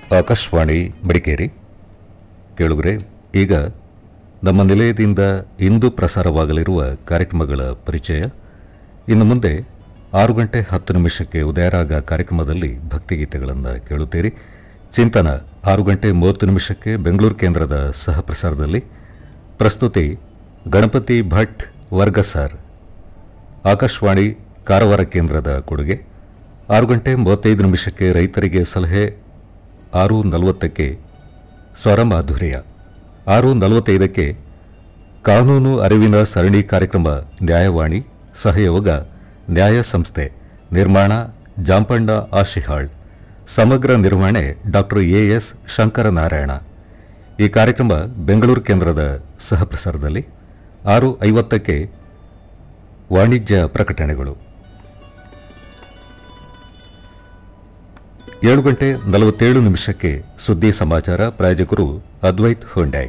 ಆಕಾಶವಾಣಿ ಮಡಿಕೇರಿ ಕೇಳುಗರೆ ಈಗ ನಮ್ಮ ನಿಲಯದಿಂದ ಇಂದು ಪ್ರಸಾರವಾಗಲಿರುವ ಕಾರ್ಯಕ್ರಮಗಳ ಪರಿಚಯ ಇನ್ನು ಮುಂದೆ ಆರು ಗಂಟೆ ಹತ್ತು ನಿಮಿಷಕ್ಕೆ ಉದಯರಾಗ ಕಾರ್ಯಕ್ರಮದಲ್ಲಿ ಭಕ್ತಿಗೀತೆಗಳನ್ನು ಕೇಳುತ್ತೀರಿ ಚಿಂತನ ಆರು ಗಂಟೆ ಮೂವತ್ತು ನಿಮಿಷಕ್ಕೆ ಬೆಂಗಳೂರು ಕೇಂದ್ರದ ಸಹ ಪ್ರಸಾರದಲ್ಲಿ ಪ್ರಸ್ತುತಿ ಗಣಪತಿ ಭಟ್ ವರ್ಗ ಸರ್ ಆಕಾಶವಾಣಿ ಕಾರವಾರ ಕೇಂದ್ರದ ಕೊಡುಗೆ ಆರು ಗಂಟೆ ಮೂವತ್ತೈದು ನಿಮಿಷಕ್ಕೆ ರೈತರಿಗೆ ಸಲಹೆ ಆರು ನಲವತ್ತಕ್ಕೆ ಸ್ವರಮಾಧುರ್ಯ ಆರು ನಲವತ್ತೈದಕ್ಕೆ ಕಾನೂನು ಅರಿವಿನ ಸರಣಿ ಕಾರ್ಯಕ್ರಮ ನ್ಯಾಯವಾಣಿ ಸಹಯೋಗ ನ್ಯಾಯ ಸಂಸ್ಥೆ ನಿರ್ಮಾಣ ಜಾಂಪಣ್ಣ ಆಶಿಹಾಳ್ ಸಮಗ್ರ ನಿರ್ವಹಣೆ ಡಾಕ್ಟರ್ ಎಎಸ್ ಶಂಕರನಾರಾಯಣ ಈ ಕಾರ್ಯಕ್ರಮ ಬೆಂಗಳೂರು ಕೇಂದ್ರದ ಸಹ ಪ್ರಸಾರದಲ್ಲಿ ಆರು ಐವತ್ತಕ್ಕೆ ವಾಣಿಜ್ಯ ಪ್ರಕಟಣೆಗಳು ಏಳು ಗಂಟೆ ನಲವತ್ತೇಳು ನಿಮಿಷಕ್ಕೆ ಸುದ್ದಿ ಸಮಾಚಾರ ಪ್ರಾಯೋಜಕರು ಅದ್ವೈತ್ ಹೊಂಡಾಯ್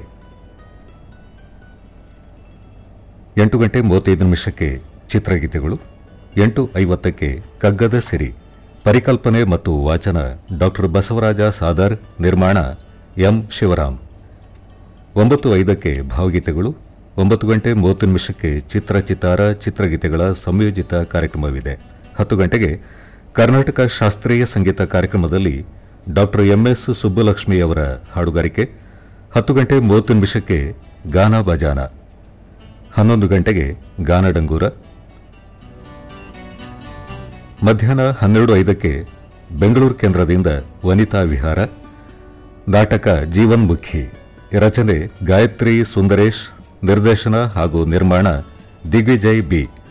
ಎಂಟು ಗಂಟೆ ಮೂವತ್ತೈದು ನಿಮಿಷಕ್ಕೆ ಚಿತ್ರಗೀತೆಗಳು ಎಂಟು ಐವತ್ತಕ್ಕೆ ಕಗ್ಗದ ಸಿರಿ ಪರಿಕಲ್ಪನೆ ಮತ್ತು ವಾಚನ ಡಾಕ್ಟರ್ ಬಸವರಾಜ ಸಾದರ್ ನಿರ್ಮಾಣ ಎಂ ಶಿವರಾಮ್ ಒಂಬತ್ತು ಐದಕ್ಕೆ ಭಾವಗೀತೆಗಳು ಒಂಬತ್ತು ಗಂಟೆ ಮೂವತ್ತು ನಿಮಿಷಕ್ಕೆ ಚಿತ್ರ ಚಿತ್ತಾರ ಚಿತ್ರಗೀತೆಗಳ ಸಂಯೋಜಿತ ಕಾರ್ಯಕ್ರಮವಿದೆ ಹತ್ತು ಗಂಟೆಗೆ ಕರ್ನಾಟಕ ಶಾಸ್ತ್ರೀಯ ಸಂಗೀತ ಕಾರ್ಯಕ್ರಮದಲ್ಲಿ ಡಾಕ್ಟರ್ ಎಂಎಸ್ ಸುಬ್ಬಲಕ್ಷ್ಮಿ ಅವರ ಹಾಡುಗಾರಿಕೆ ಹತ್ತು ಗಂಟೆ ಮೂವತ್ತು ನಿಮಿಷಕ್ಕೆ ಗಾನ ಬಜಾನ ಹನ್ನೊಂದು ಗಂಟೆಗೆ ಗಾನಡಂಗೂರ ಮಧ್ಯಾಹ್ನ ಹನ್ನೆರಡು ಐದಕ್ಕೆ ಬೆಂಗಳೂರು ಕೇಂದ್ರದಿಂದ ವನಿತಾ ವಿಹಾರ ನಾಟಕ ಜೀವನ್ಮುಖಿ ರಚನೆ ಗಾಯತ್ರಿ ಸುಂದರೇಶ್ ನಿರ್ದೇಶನ ಹಾಗೂ ನಿರ್ಮಾಣ ದಿಗ್ವಿಜಯ್ ಬಿ